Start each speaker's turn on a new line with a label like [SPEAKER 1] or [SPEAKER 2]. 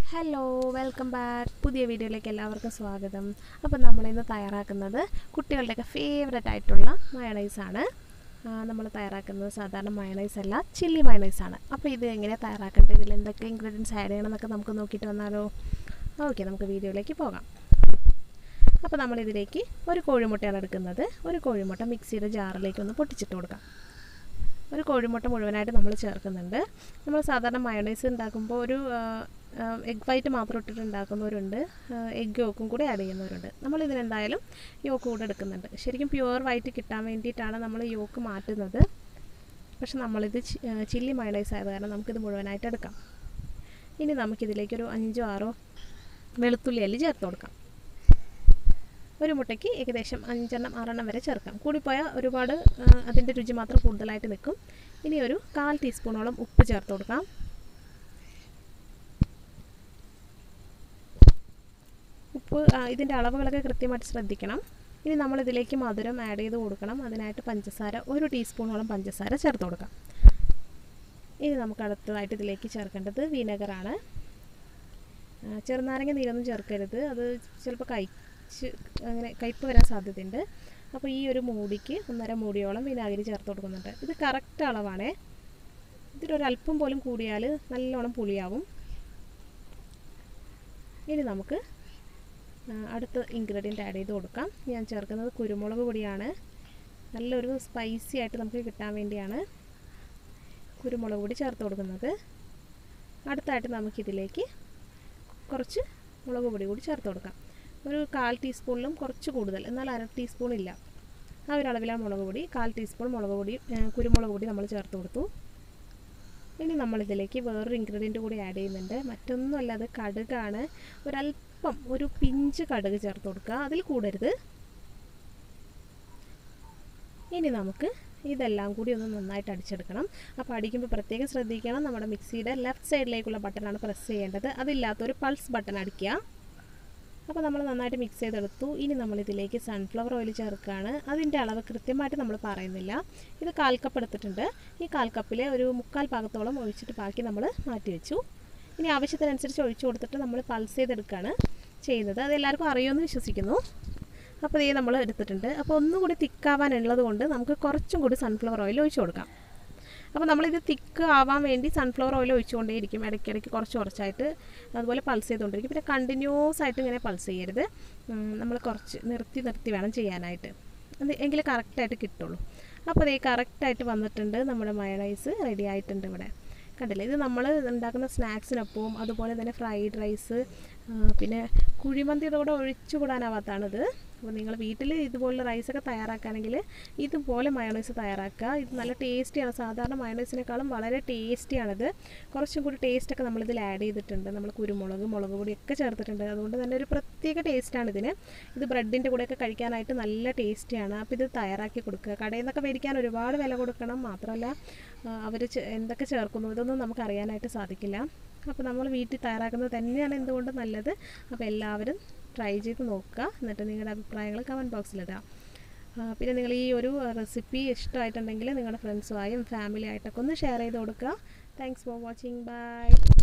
[SPEAKER 1] hello welcome back പുതിയ വീഡിയോയിലേക്ക് എല്ലാവർക്കും സ്വാഗതം അപ്പോൾ നമ്മളിന്ന് തയ്യാറാക്കുന്നത് കുട്ടികളുടെയൊക്കെ ഫേവററ്റ് ആയിട്ടുള്ള മയണൈസാണ് നമ്മൾ തയ്യാറാക്കുന്നത് സാധാരണ മയണൈസ് അല്ല ചില്ലി മയണൈസാണ് അപ്പോൾ ഇത് എങ്ങനെയാണ് തയ്യാറാക്കേണ്ടത് ഇതിൽ എന്തൊക്കെ ഇൻഗ്രീഡിയൻസ് ആഡ് ചെയ്യണം എന്നൊക്കെ നമുക്ക് നോക്കിയിട്ട് വന്നാലോ ഓക്കെ നമുക്ക് വീഡിയോയിലേക്ക് പോകാം അപ്പോൾ നമ്മളിതിലേക്ക് ഒരു കോഴിമുട്ടയാണ് എടുക്കുന്നത് ഒരു കോഴിമുട്ട മിക്സിയുടെ ജാറിലേക്ക് ഒന്ന് പൊട്ടിച്ചിട്ട് കൊടുക്കാം ഒരു കോഴിമുട്ട മുഴുവനായിട്ട് നമ്മൾ ചേർക്കുന്നുണ്ട് നമ്മൾ സാധാരണ മയോണൈസ് ഉണ്ടാക്കുമ്പോൾ ഒരു എഗ് വൈറ്റ് മാത്രം ഇട്ടിട്ട് ഉണ്ടാക്കുന്നവരുണ്ട് എഗ് യോക്കും കൂടെ ആഡ് ചെയ്യുന്നവരുണ്ട് നമ്മൾ ഇതിനെന്തായാലും യോക്ക് കൂടെ എടുക്കുന്നുണ്ട് ശരിക്കും പ്യുവർ വൈറ്റ് കിട്ടാൻ വേണ്ടിയിട്ടാണ് നമ്മൾ യോക്ക് മാറ്റുന്നത് പക്ഷെ നമ്മളിത് ചില്ലി മയോണൈസ് ആയത് കാരണം നമുക്കിത് മുഴുവനായിട്ട് എടുക്കാം ഇനി നമുക്കിതിലേക്കൊരു അഞ്ചോ ആറോ വെളുത്തുള്ളി അല്ലി ചേർത്ത് കൊടുക്കാം ഒരു മുട്ടയ്ക്ക് ഏകദേശം അഞ്ചെണ്ണം ആറെണ്ണം വരെ ചേർക്കാം കൂടിപ്പോയാൽ ഒരുപാട് അതിൻ്റെ രുചി മാത്രം കൂടുതലായിട്ട് നിൽക്കും ഇനി ഒരു കാൽ ടീസ്പൂണോളം ഉപ്പ് ചേർത്ത് കൊടുക്കാം ഉപ്പ് ഇതിൻ്റെ അളവുകളൊക്കെ കൃത്യമായിട്ട് ശ്രദ്ധിക്കണം ഇനി നമ്മളിതിലേക്ക് മധുരം ആഡ് ചെയ്ത് കൊടുക്കണം അതിനായിട്ട് പഞ്ചസാര ഒരു ടീസ്പൂണോളം പഞ്ചസാര ചേർത്ത് കൊടുക്കാം ഇനി നമുക്ക് അടുത്തതായിട്ട് ഇതിലേക്ക് ചേർക്കേണ്ടത് വിനെഗറാണ് ചെറുനാരങ്ങ നീരൊന്നും ചേർക്കരുത് അത് ചിലപ്പോൾ കഴിച്ച് അങ്ങനെ കയ്പ്പ് വരാൻ സാധ്യതയുണ്ട് അപ്പോൾ ഈ ഒരു മൂടിക്ക് ഒന്നര മൂടിയോളം വിനാഗിരി ചേർത്ത് കൊടുക്കുന്നുണ്ട് ഇത് കറക്റ്റ് അളവാണേ ഇതിലൊരല്പം പോലും കൂടിയാൽ നല്ലോണം പുളിയാവും ഇനി നമുക്ക് അടുത്ത ഇൻഗ്രീഡിയൻ്റ് ആഡ് ചെയ്ത് കൊടുക്കാം ഞാൻ ചേർക്കുന്നത് കുരുമുളക് പൊടിയാണ് നല്ലൊരു സ്പൈസി ആയിട്ട് നമുക്ക് കിട്ടാൻ വേണ്ടിയാണ് കുരുമുളക് പൊടി ചേർത്ത് കൊടുക്കുന്നത് അടുത്തായിട്ട് നമുക്കിതിലേക്ക് കുറച്ച് മുളക് പൊടി കൂടി ചേർത്ത് കൊടുക്കാം ഒരു കാൽ ടീസ്പൂണിലും കുറച്ച് കൂടുതൽ എന്നാൽ അര ടീസ്പൂൺ ഇല്ല ആ ഒരു അളവിലാണ് മുളക് പൊടി കാൽ ടീസ്പൂൺ മുളക് പൊടി കുരുമുളക് പൊടി നമ്മൾ ചേർത്ത് കൊടുത്തു ഇനി നമ്മളിതിലേക്ക് വേറൊരു ഇൻഗ്രീഡിയൻറ്റ് കൂടി ആഡ് ചെയ്യുന്നുണ്ട് മറ്റൊന്നുമല്ല അത് കടുകാണ് ഒരല്പം ഒരു പിഞ്ച് കടുക് ചേർത്ത് കൊടുക്കുക അതിൽ കൂടരുത് ഇനി നമുക്ക് ഇതെല്ലാം കൂടി ഒന്ന് നന്നായിട്ട് അടിച്ചെടുക്കണം അപ്പോൾ അടിക്കുമ്പോൾ പ്രത്യേകം ശ്രദ്ധിക്കണം നമ്മുടെ മിക്സിയുടെ ലെഫ്റ്റ് സൈഡിലേക്കുള്ള ബട്ടണാണ് പ്രസ് ചെയ്യേണ്ടത് അതില്ലാത്തൊരു പൾസ് ബട്ടൺ അടിക്കുക അപ്പോൾ നമ്മൾ നന്നായിട്ട് മിക്സ് ചെയ്തെടുത്തു ഇനി നമ്മളിതിലേക്ക് സൺഫ്ലവർ ഓയിൽ ചേർക്കുകയാണ് അതിൻ്റെ അളവ് കൃത്യമായിട്ട് നമ്മൾ പറയുന്നില്ല ഇത് കാൽ കപ്പ് എടുത്തിട്ടുണ്ട് ഈ കാൽ കപ്പിലെ ഒരു മുക്കാൽ ഭാഗത്തോളം ഒഴിച്ചിട്ട് ബാക്കി നമ്മൾ മാറ്റി വെച്ചു ഇനി ആവശ്യത്തിനനുസരിച്ച് ഒഴിച്ചു കൊടുത്തിട്ട് നമ്മൾ പൾസ് ചെയ്തെടുക്കുകയാണ് ചെയ്യുന്നത് അത് എല്ലാവർക്കും അറിയുമെന്ന് വിശ്വസിക്കുന്നു അപ്പോൾ ഇത് നമ്മൾ എടുത്തിട്ടുണ്ട് അപ്പോൾ ഒന്നും കൂടി തിക്കാവാനുള്ളത് കൊണ്ട് നമുക്ക് കുറച്ചും കൂടി സൺഫ്ലവർ ഓയിൽ ഒഴിച്ചു കൊടുക്കാം അപ്പോൾ നമ്മളിത് തിക്ക് ആവാൻ വേണ്ടി സൺഫ്ലവർ ഓയിൽ ഒഴിച്ചുകൊണ്ടേയിരിക്കും ഇടയ്ക്കിടയ്ക്ക് കുറച്ച് കുറച്ചായിട്ട് അതുപോലെ പൾസ് ചെയ്തുകൊണ്ടിരിക്കും പിന്നെ കണ്ടിന്യൂസ് ആയിട്ട് ഇങ്ങനെ പൾസ് ചെയ്യരുത് നമ്മൾ കുറച്ച് നിർത്തി നിർത്തി വേണം ചെയ്യാനായിട്ട് അത് എങ്കിൽ കറക്റ്റായിട്ട് കിട്ടുള്ളൂ അപ്പോൾ ഇത് കറക്റ്റായിട്ട് വന്നിട്ടുണ്ട് നമ്മുടെ മയണൈസ് റെഡി ആയിട്ടുണ്ട് ഇവിടെ കണ്ടില്ലേ ഇത് നമ്മൾ ഉണ്ടാക്കുന്ന സ്നാക്സിനൊപ്പവും അതുപോലെ തന്നെ ഫ്രൈഡ് റൈസ് പിന്നെ കുഴിമന്തി ഇതോടെ ഒഴിച്ചുകൂടാനാവാത്താണിത് അപ്പോൾ നിങ്ങൾ വീട്ടിൽ ഇതുപോലുള്ള റൈസൊക്കെ തയ്യാറാക്കുകയാണെങ്കിൽ ഇതുപോലെ മയോണൈസ് തയ്യാറാക്കുക ഇത് നല്ല ടേസ്റ്റിയാണ് സാധാരണ മയോണൈസിനേക്കാളും വളരെ ടേസ്റ്റിയാണിത് കുറച്ചും കൂടി ടേസ്റ്റൊക്കെ നമ്മളിതിൽ ആഡ് ചെയ്തിട്ടുണ്ട് നമ്മൾ കുരുമുളക് മുളക് പൊടിയൊക്കെ ചേർത്തിട്ടുണ്ട് അതുകൊണ്ട് തന്നെ ഒരു പ്രത്യേക ടേസ്റ്റാണ് ഇതിന് ഇത് ബ്രെഡിൻ്റെ കൂടെയൊക്കെ കഴിക്കാനായിട്ട് നല്ല ടേസ്റ്റിയാണ് അപ്പോൾ ഇത് തയ്യാറാക്കി കൊടുക്കുക കടയിൽ നിന്നൊക്കെ മേടിക്കാൻ ഒരുപാട് വില കൊടുക്കണം മാത്രമല്ല അവർ എന്തൊക്കെ ചേർക്കുന്നു ഇതൊന്നും നമുക്ക് അറിയാനായിട്ട് സാധിക്കില്ല അപ്പോൾ നമ്മൾ വീട്ടിൽ തയ്യാറാക്കുന്നത് തന്നെയാണ് എന്തുകൊണ്ട് നല്ലത് അപ്പോൾ എല്ലാവരും ട്രൈ ചെയ്ത് നോക്കുക എന്നിട്ട് നിങ്ങളുടെ അഭിപ്രായങ്ങൾ കമൻറ്റ് ബോക്സിലിടാം പിന്നെ നിങ്ങൾ ഈ ഒരു റെസിപ്പി ഇഷ്ടമായിട്ടുണ്ടെങ്കിൽ നിങ്ങളുടെ ഫ്രണ്ട്സുമായും ഫാമിലി ആയിട്ടൊക്കെ ഒന്ന് ഷെയർ ചെയ്ത് കൊടുക്കുക താങ്ക്സ് ഫോർ വാച്ചിങ് ബൈ